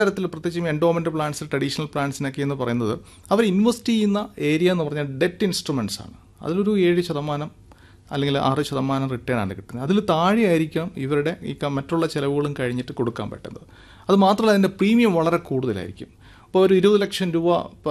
തരത്തിൽ പ്രത്യേകിച്ചും endowment plans traditional പ്ലാൻസിനൊക്കെ എന്ന് പറയുന്നത് അവർ ഇൻവെസ്റ്റ് ചെയ്യുന്ന ഏരിയ എന്ന് പറഞ്ഞാൽ ഡെറ്റ് ഇൻസ്ട്രുമെന്റ്സ് ആണ് അതിലൊരു ഏഴ് ശതമാനം അല്ലെങ്കിൽ ആറ് ശതമാനം റിട്ടേൺ ആണ് കിട്ടുന്നത് അതിൽ താഴെയായിരിക്കാം ഇവരുടെ ഈ ക- മറ്റുള്ള ചിലവുകളും കഴിഞ്ഞിട്ട് കൊടുക്കാൻ പറ്റുന്നത് അത് മാത്രമല്ല അതിൻ്റെ പ്രീമിയം വളരെ കൂടുതലായിരിക്കും ഇപ്പോൾ ഒരു ഇരുപത് ലക്ഷം രൂപ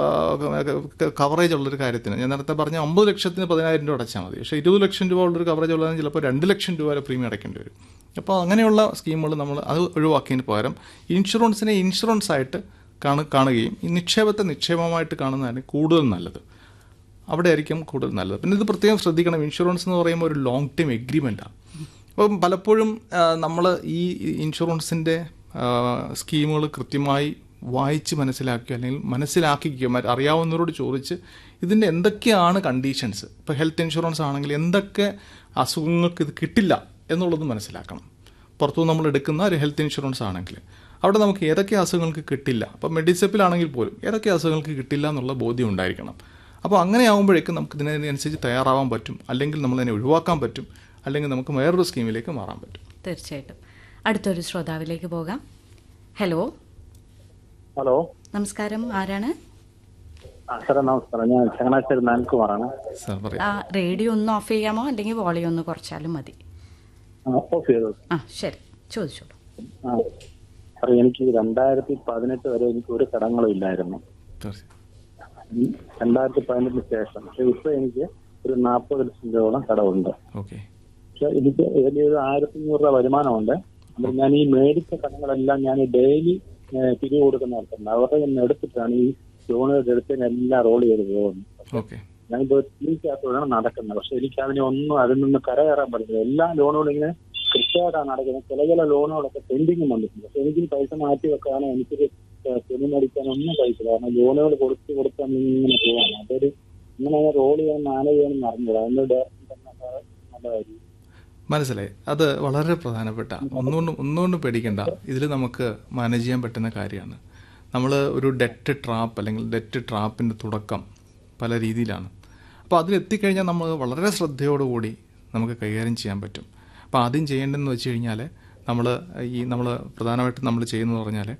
കവറേജ് ഉള്ളൊരു കാര്യത്തിന് ഞാൻ നേരത്തെ പറഞ്ഞ അമ്പത് ലക്ഷത്തിന് പതിനായിരം രൂപ അടച്ചാൽ മതി പക്ഷേ ഇരുപത് ലക്ഷം രൂപ ഉള്ളൊരു കവറേജ് ഉള്ളതിന് ചിലപ്പോൾ രണ്ട് ലക്ഷം രൂപ വരെ പ്രീമിയം അടയ്ക്കേണ്ടി വരും അപ്പോൾ അങ്ങനെയുള്ള സ്കീമുകൾ നമ്മൾ അത് ഒഴിവാക്കിയതിന് പകരം ഇൻഷുറൻസിനെ ഇൻഷുറൻസ് ആയിട്ട് കാണു കാണുകയും ഈ നിക്ഷേപത്തെ നിക്ഷേപമായിട്ട് കാണുന്നതാണ് കൂടുതൽ നല്ലത് അവിടെ ആയിരിക്കും കൂടുതൽ നല്ലത് പിന്നെ ഇത് പ്രത്യേകം ശ്രദ്ധിക്കണം ഇൻഷുറൻസ് എന്ന് പറയുമ്പോൾ ഒരു ലോങ് ടൈം എഗ്രിമെൻറ്റാണ് അപ്പം പലപ്പോഴും നമ്മൾ ഈ ഇൻഷുറൻസിൻ്റെ സ്കീമുകൾ കൃത്യമായി വായിച്ച് മനസ്സിലാക്കുക അല്ലെങ്കിൽ മനസ്സിലാക്കിക്കുക മറ്റ് അറിയാവുന്നവരോട് ചോദിച്ച് ഇതിൻ്റെ എന്തൊക്കെയാണ് കണ്ടീഷൻസ് ഇപ്പോൾ ഹെൽത്ത് ഇൻഷുറൻസ് ആണെങ്കിൽ എന്തൊക്കെ അസുഖങ്ങൾക്ക് ഇത് കിട്ടില്ല എന്നുള്ളത് മനസ്സിലാക്കണം പുറത്തുനിന്ന് നമ്മൾ എടുക്കുന്ന ഒരു ഹെൽത്ത് ഇൻഷുറൻസ് ആണെങ്കിൽ അവിടെ നമുക്ക് ഏതൊക്കെ അസുഖങ്ങൾക്ക് കിട്ടില്ല അപ്പോൾ മെഡിസെപ്പിലാണെങ്കിൽ പോലും ഏതൊക്കെ അസുഖങ്ങൾക്ക് കിട്ടില്ല എന്നുള്ള ബോധ്യം ഉണ്ടായിരിക്കണം അപ്പോൾ അങ്ങനെ ആകുമ്പോഴേക്കും നമുക്ക് ഇതിനനുസരിച്ച് തയ്യാറാവാൻ പറ്റും അല്ലെങ്കിൽ നമ്മളതിനെ ഒഴിവാക്കാൻ പറ്റും അല്ലെങ്കിൽ നമുക്ക് വേറൊരു സ്കീമിലേക്ക് മാറാൻ പറ്റും തീർച്ചയായിട്ടും അടുത്തൊരു ശ്രോതാവിലേക്ക് പോകാം ഹലോ ഹലോ നമസ്കാരം ആരാണ് ആ സാറേ നമസ്കാരം ഞാൻ ചങ്ങനാശ്ശേരി നാൻകുമാറാണ് സാർ പറയാം ആ റേഡിയോ ഒന്ന് ഓഫ് ചെയ്യാമോ അല്ലെങ്കിൽ വോളിയം ഒന്ന് കുറച്ചാലും മതി ആ, ഓഫ് ചെയ്തത് ആ ശരി ചോദിച്ചോളൂ ആ സാറേ എനിക്ക് രണ്ടായിരത്തി പതിനെട്ട് വരെ എനിക്ക് ഒരു കടങ്ങളും ഇല്ലായിരുന്നു തീർച്ചയായും ഉം, രണ്ടായിരത്തി പതിനെട്ടിന് ശേഷം പക്ഷെ ഇപ്പൊ എനിക്ക് ഒരു നാൽപ്പത് ലക്ഷം രൂപയോളം കടമുണ്ട് ഓക്കെ പക്ഷെ എനിക്ക് ഇതിൽ ഒരു ആയിരത്തി അഞ്ഞൂറ് രൂപ വരുമാനമുണ്ട് അപ്പോൾ ഞാൻ ഈ മേടിച്ച കടങ്ങളെല്ലാം ഞാൻ ഡെയിലി പിരിവ് കൊടുക്കുന്ന ആൾക്കാരുണ്ട് അവരുടെ നിന്ന് എടുത്തിട്ടാണ് ഈ ലോണുകൾ എടുത്തതിനെല്ലാം റോൾ ചെയ്ത് പോകുന്നത് ഓക്കെ ഞാനിപ്പോ തിരിച്ചകത്തോടാണ് നടക്കുന്നത് പക്ഷെ എനിക്ക് അതിനെ ഒന്നും അതിൽ നിന്ന് കരകയറാൻ പറ്റുന്നില്ല എല്ലാ ലോണുകളും ഇങ്ങനെ കൃത്യമായിട്ടാണ് നടക്കുന്നത് ചില ചില ലോണുകളൊക്കെ പെൻഡിങ് വന്നിട്ടുണ്ട് പക്ഷെ എനിക്ക് ഈ പൈസ മാറ്റി വെക്കാനോ എനിക്കൊരു തുണി മേടിക്കാനോ ഒന്നും പൈസ കാരണം ലോണുകൾ കൊടുത്ത് കൊടുത്ത് ഇങ്ങനെ പോവാണ് അതൊരു ഇങ്ങനെ റോൾ ചെയ്യാൻ മാനേജ് ചെയ്യാൻ അറിഞ്ഞില്ല അതിന്റെ ഡയറക്ഷൻ തന്നെ സാറ് നല്ലതായിരിക്കും മനസ്സിലായി അത് വളരെ പ്രധാനപ്പെട്ട ഒന്നുകൊണ്ടും ഒന്നുകൊണ്ടും പേടിക്കണ്ട ഇതിൽ നമുക്ക് മാനേജ് ചെയ്യാൻ പറ്റുന്ന കാര്യമാണ് നമ്മൾ ഒരു ഡെറ്റ് ട്രാപ്പ് അല്ലെങ്കിൽ ഡെറ്റ് ട്രാപ്പിൻ്റെ തുടക്കം പല രീതിയിലാണ് അപ്പോൾ അതിലെത്തിക്കഴിഞ്ഞാൽ നമ്മൾ വളരെ ശ്രദ്ധയോടുകൂടി നമുക്ക് കൈകാര്യം ചെയ്യാൻ പറ്റും അപ്പോൾ ആദ്യം ചെയ്യേണ്ടതെന്ന് വെച്ച് കഴിഞ്ഞാൽ നമ്മൾ ഈ നമ്മൾ പ്രധാനമായിട്ടും നമ്മൾ ചെയ്യുന്നത് പറഞ്ഞാൽ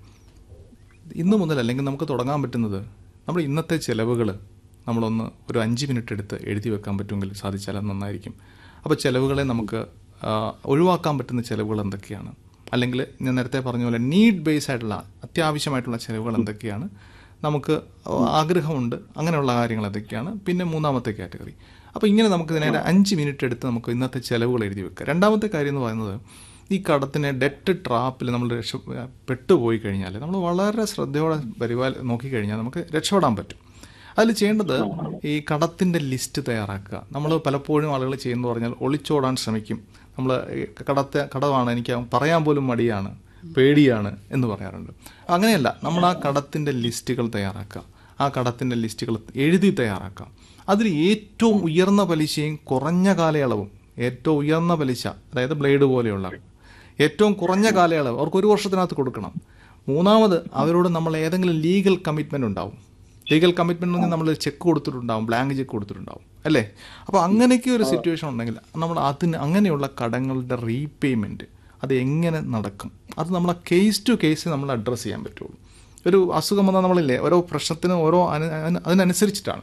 ഇന്ന് മുതൽ അല്ലെങ്കിൽ നമുക്ക് തുടങ്ങാൻ പറ്റുന്നത് നമ്മൾ ഇന്നത്തെ ചിലവുകൾ നമ്മളൊന്ന് ഒരു അഞ്ച് മിനിറ്റ് എടുത്ത് എഴുതി വെക്കാൻ പറ്റുമെങ്കിൽ സാധിച്ചാൽ അത് നന്നായിരിക്കും അപ്പോൾ ചിലവുകളെ നമുക്ക് ആ, ഒഴിവാക്കാൻ പറ്റുന്ന ചിലവുകൾ എന്തൊക്കെയാണ് അല്ലെങ്കിൽ ഞാൻ നേരത്തെ പറഞ്ഞ പോലെ നീഡ് ബേസ് ആയിട്ടുള്ള അത്യാവശ്യമായിട്ടുള്ള ചിലവുകൾ എന്തൊക്കെയാണ് നമുക്ക് ആഗ്രഹമുണ്ട് അങ്ങനെയുള്ള കാര്യങ്ങൾ എന്തൊക്കെയാണ് പിന്നെ മൂന്നാമത്തെ കാറ്റഗറി അപ്പോൾ ഇങ്ങനെ നമുക്ക് ഇതിനെ അഞ്ച് മിനിറ്റ് എടുത്ത് നമുക്ക് ഇന്നത്തെ ചിലവുകൾ എഴുതി വെക്കാം രണ്ടാമത്തെ കാര്യം എന്ന് പറയുന്നത് ഈ കടത്തിനെ ഡെറ്റ് ട്രാപ്പിൽ നമ്മൾ രക്ഷ പെട്ടുപോയി കഴിഞ്ഞാൽ നമ്മൾ വളരെ ശ്രദ്ധയോടെ പരിപാല നോക്കിക്കഴിഞ്ഞാൽ നമുക്ക് രക്ഷപ്പെടാൻ പറ്റും അതിൽ ചെയ്യേണ്ടത് ഈ കടത്തിൻ്റെ ലിസ്റ്റ് തയ്യാറാക്കുക നമ്മൾ പലപ്പോഴും ആളുകൾ ചെയ്യുന്നത് പറഞ്ഞാൽ ഒളിച്ചോടാൻ ശ്രമിക്കും നമ്മൾ കടത്തെ കടമാണ് എനിക്ക് പറയാൻ പോലും മടിയാണ് പേടിയാണ് എന്ന് പറയാറുണ്ട് അങ്ങനെയല്ല നമ്മൾ ആ കടത്തിൻ്റെ ലിസ്റ്റുകൾ തയ്യാറാക്കുക ആ കടത്തിൻ്റെ ലിസ്റ്റുകൾ എഴുതി തയ്യാറാക്കുക അതിൽ ഏറ്റവും ഉയർന്ന പലിശയും കുറഞ്ഞ കാലയളവും ഏറ്റവും ഉയർന്ന പലിശ അതായത് ബ്ലേഡ് പോലെയുള്ള ഏറ്റവും കുറഞ്ഞ കാലയളവ് അവർക്ക് ഒരു വർഷത്തിനകത്ത് കൊടുക്കണം മൂന്നാമത് അവരോട് നമ്മൾ ഏതെങ്കിലും ലീഗൽ കമ്മിറ്റ്മെന്റ് ഉണ്ടാവും ലീഗൽ കമ്മിറ്റ്മെന്റ് നമ്മൾ ചെക്ക് കൊടുത്തിട്ടുണ്ടാവും ബ്ലാങ്ക് ചെക്ക് കൊടുത്തിട്ടുണ്ടാവും അല്ലേ അപ്പോൾ അങ്ങനെയൊക്കെ ഒരു സിറ്റുവേഷൻ ഉണ്ടെങ്കിൽ നമ്മൾ അതിന് അങ്ങനെയുള്ള കടങ്ങളുടെ റീപേയ്മെൻറ്റ് അത് എങ്ങനെ നടക്കും അത് നമ്മളെ കേസ് ടു കേസ് നമ്മൾ അഡ്രസ്സ് ചെയ്യാൻ പറ്റുള്ളൂ ഒരു അസുഖം വന്നാൽ നമ്മളില്ലേ ഓരോ പ്രശ്നത്തിനും ഓരോ അനു- അതിന് അതിനനുസരിച്ചിട്ടാണ്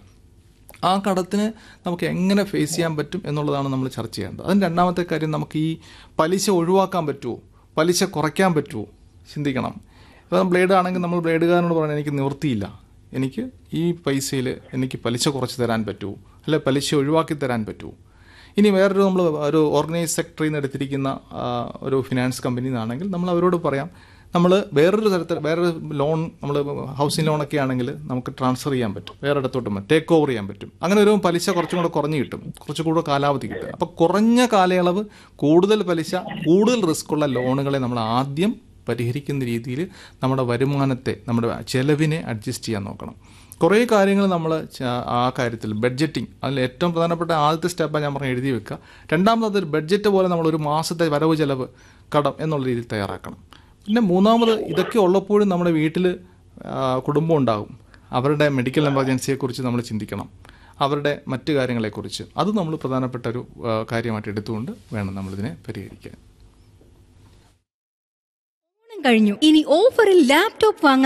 ആ കടത്തിന് നമുക്ക് എങ്ങനെ ഫേസ് ചെയ്യാൻ പറ്റും എന്നുള്ളതാണ് നമ്മൾ ചർച്ച ചെയ്യേണ്ടത് അതിന് രണ്ടാമത്തെ കാര്യം നമുക്ക് ഈ പലിശ ഒഴിവാക്കാൻ പറ്റുമോ പലിശ കുറയ്ക്കാൻ പറ്റുമോ ചിന്തിക്കണം ഇപ്പം ബ്ലേഡ് ആണെങ്കിൽ നമ്മൾ ബ്ലേഡുകാരനോട് പറയാൻ എനിക്ക് നിവൃത്തിയില്ല എനിക്ക് ഈ പൈസയിൽ എനിക്ക് പലിശ കുറച്ച് തരാൻ പറ്റുമോ അല്ലെ പലിശ ഒഴിവാക്കി തരാൻ പറ്റുമോ ഇനി വേറൊരു നമ്മൾ ഒരു ഓർഗനൈസ് സെക്ടറിൽ നിന്ന് എടുത്തിരിക്കുന്ന ആ, ഒരു ഫിനാൻസ് കമ്പനിയിൽ നിന്നാണെങ്കിൽ നമ്മൾ അവരോട് പറയാം നമ്മൾ വേറൊരു തരത്തിൽ വേറൊരു ലോൺ നമ്മൾ ഹൗസിംഗ് ലോണൊക്കെ ആണെങ്കിൽ നമുക്ക് ട്രാൻസ്ഫർ ചെയ്യാൻ പറ്റും വേറെ ഇടത്തോട്ട് ടേക്ക് ഓവർ ചെയ്യാൻ പറ്റും അങ്ങനെ ഒരു പലിശ കുറച്ചും കൂടെ കുറഞ്ഞു കിട്ടും കുറച്ചും കൂടെ കാലാവധി കിട്ടും അപ്പോൾ കുറഞ്ഞ കാലയളവ് കൂടുതൽ പലിശ കൂടുതൽ റിസ്ക് ഉള്ള ലോണുകളെ നമ്മൾ ആദ്യം പരിഹരിക്കുന്ന രീതിയിൽ നമ്മുടെ വരുമാനത്തെ നമ്മുടെ ചെലവിനെ അഡ്ജസ്റ്റ് ചെയ്യാൻ നോക്കണം കുറേ കാര്യങ്ങൾ നമ്മൾ ആ കാര്യത്തിൽ ബഡ്ജറ്റിംഗ് അതിൽ ഏറ്റവും പ്രധാനപ്പെട്ട ആദ്യത്തെ സ്റ്റെപ്പാണ് ഞാൻ പറഞ്ഞ എഴുതി വെക്കുക രണ്ടാമത് അതൊരു ബഡ്ജറ്റ് പോലെ നമ്മൾ ഒരു മാസത്തെ വരവ് ചെലവ് കടം എന്നുള്ള രീതിയിൽ തയ്യാറാക്കണം പിന്നെ മൂന്നാമത് ഇതൊക്കെ ഉള്ളപ്പോഴും നമ്മുടെ വീട്ടിൽ കുടുംബം ഉണ്ടാകും അവരുടെ മെഡിക്കൽ എമർജൻസിയെക്കുറിച്ച് നമ്മൾ ചിന്തിക്കണം അവരുടെ മറ്റു കാര്യങ്ങളെക്കുറിച്ച് അത് നമ്മൾ പ്രധാനപ്പെട്ട ഒരു ആ, കാര്യമായിട്ട് എടുത്തുകൊണ്ട് വേണം നമ്മളിതിനെ പരിഹരിക്കാൻ ഓണം കഴിഞ്ഞു ഇനി ഓഫറിൽ ലാപ്ടോപ്പ് വാങ്ങാൻ